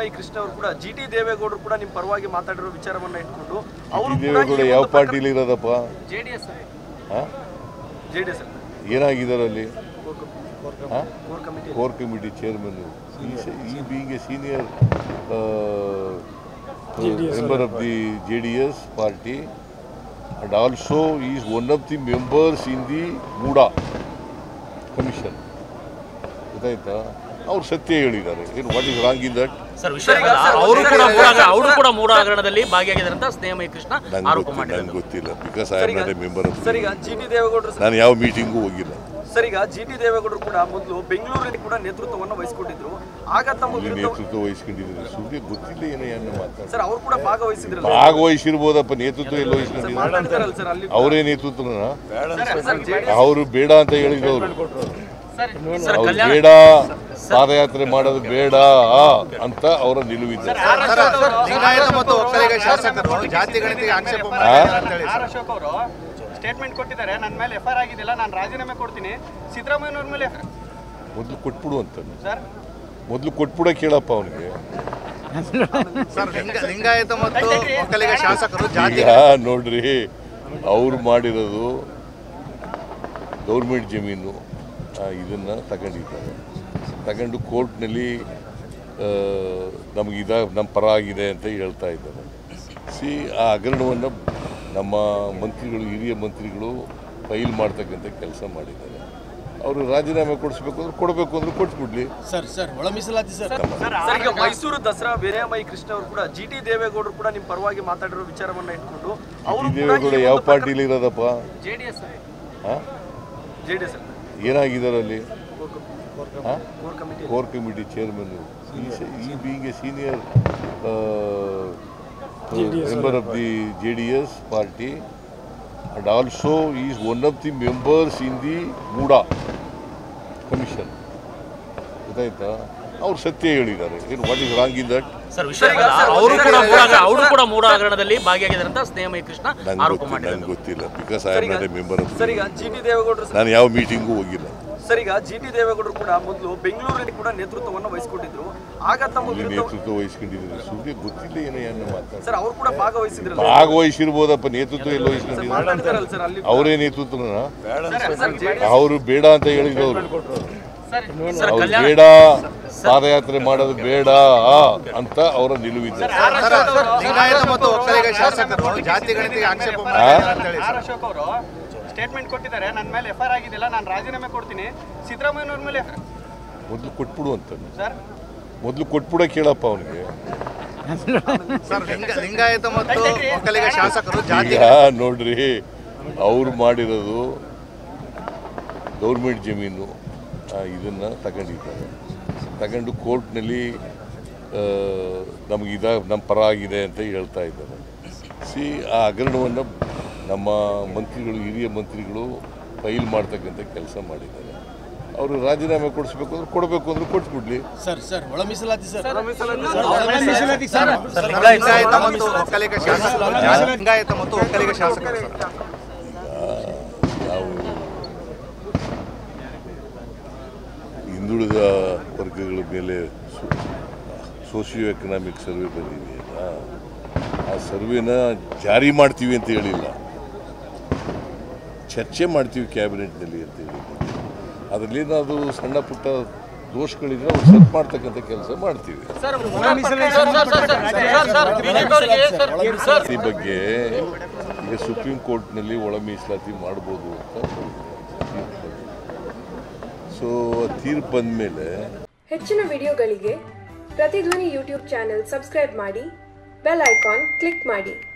ಮೈ ಕೃಷ್ಣ ಅವರು ಕೂಡ G T ದೇವೇಗೌಡರು ಕೂಡ ನಿಮ್ಮ ಪರವಾಗಿ ಮಾತಾಡಿರೋ ವಿಚಾರವನ್ನ ಇಟ್ಕೊಂಡು ಅವರು ದೇವೇಗೌಡ ಯಾವ ಪಾರ್ಟಿಲಿ ಇರೋದಪ್ಪ ಜೆಡಿಎಸ್ ಹಾಂ ಜೆಡಿಎಸ್ ಏನಾಗಿದ್ದಾರೆ ಅಲ್ಲಿ ಹಾಂ core committee core committee chairman ಈ being a senior member of the J D S party and also is one of the members in the MUDA commission ಗೊತ್ತಾಯ್ತಾ ಅವ್ರು ಸತ್ಯ ಹೇಳಿದ್ದಾರೆ ಏನು what is wrong in that sir ವಿಷಯ ಅವರು ಕೂಡ ಮೂಡ ಅವರು ಕೂಡ ಮೂಡ ಹಗರಣದಲ್ಲಿ ಭಾಗಿಯಾಗಿದ್ದಾರೆ ಅಂತ ಸ್ನೇಹಮಯ ಕೃಷ್ಣ ನಂಗೆ ಆರೋಪ ಗೊತ್ತಿಲ್ಲ ಮಾಡಿದ್ದಾರೆ ನಂಗೆ ಗೊತ್ತಿಲ್ಲ because I am not a member of sir ಈಗ ಜಿ ಟಿ ದೇವೇಗೌಡರು ನಾನು ಯಾವ ಮೀಟಿಂಗೂ ಹೋಗಿಲ್ಲ ಸರ್ ಈಗ ಜಿ ಟಿ ದೇವೇಗೌಡರು ಕೂಡ ಮೊದಲು ಬೆಂಗಳೂರಲ್ಲಿ ಕೂಡ ನೇತೃತ್ವವನ್ನು ವಹಿಸಿಕೊಂಡಿದ್ರು ಆಗ ತಮ್ಮ ಇಲ್ಲಿ ವಿರುದ್ಧ ನೇತೃತ್ವ ವಹಿಸ್ಕೊಂಡಿದ್ದೀನಿ ಸುಮ್ಮನೆ ಗೊತ್ತಿಲ್ಲ ಏನೋ ಏನು ಮಾತಾಡ್ತಾರೆ ಸರ್ ಅವರು ಕೂಡ ಭಾಗವಹಿಸಿದ್ರಲ್ಲ ಭಾಗವಹಿಸಿರ್ಬೋದಪ್ಪ ನೇತೃತ್ವ ಎಲ್ಲ ವಹಿಸ್ಕೊಂಡಿದ್ದೀನಿ ಮಾತಾಡಿದಾರಲ್ಲ ಸರ್ ಅಲ್ಲಿ ಅವರೇ ನೇತೃತ್ವನ ಸರ್ JDS ಅವರು ಬೇಡ ಅಂತ ಹೇಳಿದವರು ಸರ್ ಅವ್ರು ಕಲ್ಯಾಣ ಬೇಡ ಪಾದಯಾತ್ರೆ ಮಾಡೋದು ಬೇಡ ಅಂತ ಅವರ ನಿಲುವಿದ್ದಾರೆ ಲಿಂಗಾಯತ ಮತ್ತು ಒಕ್ಕಲಿಗ ಶಾಸಕರು ಜಾತಿ ಗಣತಿಗೆ ಆಕ್ಷೇಪ ಮಾಡಿದ್ದಾರೆ ಅಂತ ಹೇಳಿ ಆರ್ ಅಶೋಕ್ ಅವರು ಸ್ಟೇಟ್ಮೆಂಟ್ ಕೊಟ್ಟಿದ್ದಾರೆ ನನ್ನ ಮೇಲೆ ಎಫ್ ಐ ಆರ್ ಆಗಿದ್ದಿಲ್ಲ ನಾನು ರಾಜೀನಾಮೆ ಕೊಡ್ತೀನಿ ಸಿದ್ದರಾಮಯ್ಯನವ್ರ ಮೇಲೆ ಮೊದಲು ಕೊಟ್ಬಿಡು ಅಂತ ಸರ್ ಮೊದಲು ಕೊಟ್ಬಿಡ ಕೇಳಪ್ಪ ಅವನಿಗೆ ಸರ್ ಲಿಂಗ- ಲಿಂಗಾಯತ ಮತ್ತು ಒಕ್ಕಲಿಗ ಶಾಸಕರು ಜಾತಿ ಈಗ ನೋಡ್ರಿ ಅವ್ರು ಮಾಡಿರೋದು ಗೌರ್ಮೆಂಟ್ ಜಮೀನು ಆ, ಇದನ್ನ ತಗೊಂಡಿದ್ದಾರೆ ತಗೊಂಡು ಕೋರ್ಟ್ನಲ್ಲಿ ನಮಗೆ ಇದ ನಮ್ಮ ಪರ ಆಗಿದೆ ಅಂತ ಹೇಳ್ತಾ ಇದ್ದಾರೆ ಸಿ ಆ ಹಗರಣವನ್ನು ನಮ್ಮ ಮಂತ್ರಿಗಳು ಹಿರಿಯ ಮಂತ್ರಿಗಳು ಫೈಲ್ ಮಾಡ್ತಕ್ಕಂಥ ಕೆಲಸ ಮಾಡಿದ್ದಾರೆ ಅವರು ರಾಜೀನಾಮೆ ಕೊಡಿಸ್ಬೇಕು ಅಂದ್ರೆ ಕೊಡಬೇಕು ಅಂದ್ರೆ ಕೊಟ್ಬಿಡ್ಲಿ ಸರ್ ಸರ್ ಒಳ ಮೀಸಲಾತಿ ಸರ್ ಸರ್ ಈಗ ಮೈಸೂರು ದಸರಾ ಮೈ ಕೃಷ್ಣ ಅವರು ಕೂಡ ಜಿ ಟಿ ದೇವೇಗೌಡರು ಕೂಡ ನಿಮ್ಮ ಪರವಾಗಿ ಮಾತಾಡಿರೋ ವಿಚಾರವನ್ನ ಇಟ್ಕೊಂಡು ಅವರು ಈ ದೇವೇಗೌಡ ಯಾವ ಪಾರ್ಟಿಲಿ ಇರೋದಪ್ಪ ಜೆಡಿಎಸ್ ಹಾಂ ಜೆಡಿಎಸ್ ಏನಾಗಿದ್ದಾರೆ ಅಲ್ಲಿ ಹಾಂ core committee core committee chairman ಈ being a senior member of the J D S party and also is one of the members in the MUDA commission ಗೊತ್ತಾಯ್ತಾ ಅವ್ರು ಸತ್ಯ ಹೇಳಿದ್ದಾರೆ ಏನು what is wrong in that sir ವಿಷಯ ಅವರು ಕೂಡ ಮೂಡ ಅವರು ಕೂಡ ಮೂಡ ಹಗರಣದಲ್ಲಿ ಭಾಗಿಯಾಗಿದ್ದಾರೆ ಅಂತ ಸ್ನೇಹಮಯ ಕೃಷ್ಣ ನಂಗೆ ಆರೋಪ ಗೊತ್ತಿಲ್ಲ ನಂಗೆ ಮಾಡಿದ್ದಾರೆ ಗೊತ್ತಿಲ್ಲ because I am not a member of sir ಈಗ ಜಿ ಟಿ ದೇವೇಗೌಡರು ನಾನು ಯಾವ ಮೀಟಿಂಗೂ ಹೋಗಿಲ್ಲ ಸರ್ ಈಗ ಜಿ ಟಿ ದೇವೇಗೌಡರು ಕೂಡ ಮೊದಲು ಬೆಂಗಳೂರಲ್ಲಿ ಕೂಡ ನೇತೃತ್ವವನ್ನು ವಹಿಸಿಕೊಂಡಿದ್ರು ಆಗ ತಮ್ಮ ಇಲ್ಲಿ ವಿರುದ್ಧ ನೇತೃತ್ವ ವಹಿಸ್ಕೊಂಡಿದ್ದೀನಿ ಸುಮ್ಮನೆ ಗೊತ್ತಿಲ್ಲ ಏನೋ ಏನು ಮಾತಾಡ್ತಾರೆ ಸರ್ ಅವರು ಕೂಡ ಭಾಗವಹಿಸಿದ್ರಲ್ಲ ಭಾಗವಹಿಸಿರ್ಬೋದಪ್ಪ ನೇತೃತ್ವ ಎಲ್ಲ ವಹಿಸ್ಕೊಂಡಿದ್ದೀನಿ ಮಾತಾಡಿದಾರಲ್ಲ ಸರ್ ಅಲ್ಲಿ ಅವರೇ ನೇತೃತ್ವನ ಸರ್ JDS ಅವರು ಬೇಡ ಅಂತ ಹೇಳಿದವರು ಸರ್ ಸರ್ ಅವ್ರು ಕಲ್ಯಾಣ ಬೇಡ ಪಾದಯಾತ್ರೆ ಮಾಡೋದು ಬೇಡ ಅಂತ ಅವರ ನಿಲುವಿದ್ದಾರೆ ಸರ್ ಲಿಂಗಾಯತ ಮತ್ತು ಒಕ್ಕಲಿಗ ಶಾಸಕರು ಜಾತಿ ಗಣತಿಗೆ ಆಕ್ಷೇಪ ಮಾಡಿದ್ದಾರೆ ಅಂತ ಹೇಳಿ ಆರ್ ಅಶೋಕ್ ಅವರು ಸ್ಟೇಟ್ಮೆಂಟ್ ಕೊಟ್ಟಿದ್ದಾರೆ ನನ್ನ ಮೇಲೆ ಎಫ್ ಐ ಆರ್ ಆಗಿದ್ದಿಲ್ಲ ನಾನು ರಾಜೀನಾಮೆ ಕೊಡ್ತೀನಿ ಸಿದ್ದರಾಮಯ್ಯನವ್ರ ಮೇಲೆ ಮೊದಲು ಕೊಟ್ಬಿಡು ಅಂತ ಸರ್ ಮೊದಲು ಕೊಟ್ಬಿಡ ಕೇಳಪ್ಪ ಅವನಿಗೆ ಸರ್ ಲಿಂಗ- ಲಿಂಗಾಯತ ಮತ್ತು ಒಕ್ಕಲಿಗ ಶಾಸಕರು ಜಾತಿ ಈಗ ನೋಡ್ರಿ ಅವ್ರು ಮಾಡಿರೋದು ಗೌರ್ಮೆಂಟ್ ಜಮೀನು ಆ, ಇದನ್ನ ತಗೊಂಡಿದ್ದಾರೆ ತಗೊಂಡು ಕೋರ್ಟ್ನಲ್ಲಿ ನಮಗೆ ಇದ ನಮ್ಮ ಪರ ಆಗಿದೆ ಅಂತ ಹೇಳ್ತಾ ಇದ್ದಾರೆ ಸಿ ಆ ಹಗರಣವನ್ನು ನಮ್ಮ ಮಂತ್ರಿಗಳು ಹಿರಿಯ ಮಂತ್ರಿಗಳು ಫೈಲ್ ಮಾಡ್ತಕ್ಕಂಥ ಕೆಲಸ ಮಾಡಿದ್ದಾರೆ ಅವರು ರಾಜೀನಾಮೆ ಕೊಡಿಸ್ಬೇಕು ಅಂದ್ರೆ ಕೊಡಬೇಕು ಅಂದ್ರೆ ಕೊಟ್ಬಿಡ್ಲಿ ಸರ್ ಸರ್ ಒಳ ಮೀಸಲಾತಿ ಸರ್ ಸರ್, ಲಿಂಗಾಯತ ಮತ್ತು ಒಕ್ಕಲಿಗ ಶಾಸಕರು ಜಾತಿ- ಲಿಂಗಾಯತ ಮತ್ತು ಒಕ್ಕಲಿಗ ಶಾಸಕರು ಸರ್ ನಾವು ಹಿಂದುಳಿದ ವರ್ಗಗಳ ಮೇಲೆ ಸೋಷಿಯೋ ಎಕನಾಮಿಕ್ ಸರ್ವೆ ಬಂದಿದೆಯಲ್ಲ ಆ ಸರ್ವೆನ ಜಾರಿ ಮಾಡ್ತೀವಿ ಅಂತ ಹೇಳಿಲ್ಲ ಚರ್ಚೆ ಮಾಡ್ತೀವಿ ಕ್ಯಾಬಿನೆಟ್ನಲ್ಲಿ ಅಂತ ಹೇಳಿಲ್ಲ ಅದರಲ್ಲಿ ಏನಾದರೂ ಸಣ್ಣ ಪುಟ್ಟ ದೋಷಗಳಿದ್ರೆ ಅವ್ರು ಸೆಟ್ ಮಾಡ್ತಕ್ಕಂಥ ಕೆಲಸ ಮಾಡ್ತೀವಿ ಈ ಬಗ್ಗೆ ಈಗ ಸುಪ್ರೀಂ ಕೋರ್ಟ್ನಲ್ಲಿ ಒಳ ಮೀಸಲಾತಿ ಮಾಡ್ಬೋದು ಅಂತ ಸೊ ತೀರ್ಪು ಬಂದ ಮೇಲೆ ಹೆಚ್ಚಿನ ವಿಡಿಯೋಗಳಿಗೆ ಪ್ರತಿಧ್ವನಿ ಯೂಟ್ಯೂಬ್ ಚಾನೆಲ್ ಸಬ್ಸ್ಕ್ರೈಬ್ ಮಾಡಿ ಬೆಲ್ ಐಕಾನ್ ಕ್ಲಿಕ್ ಮಾಡಿ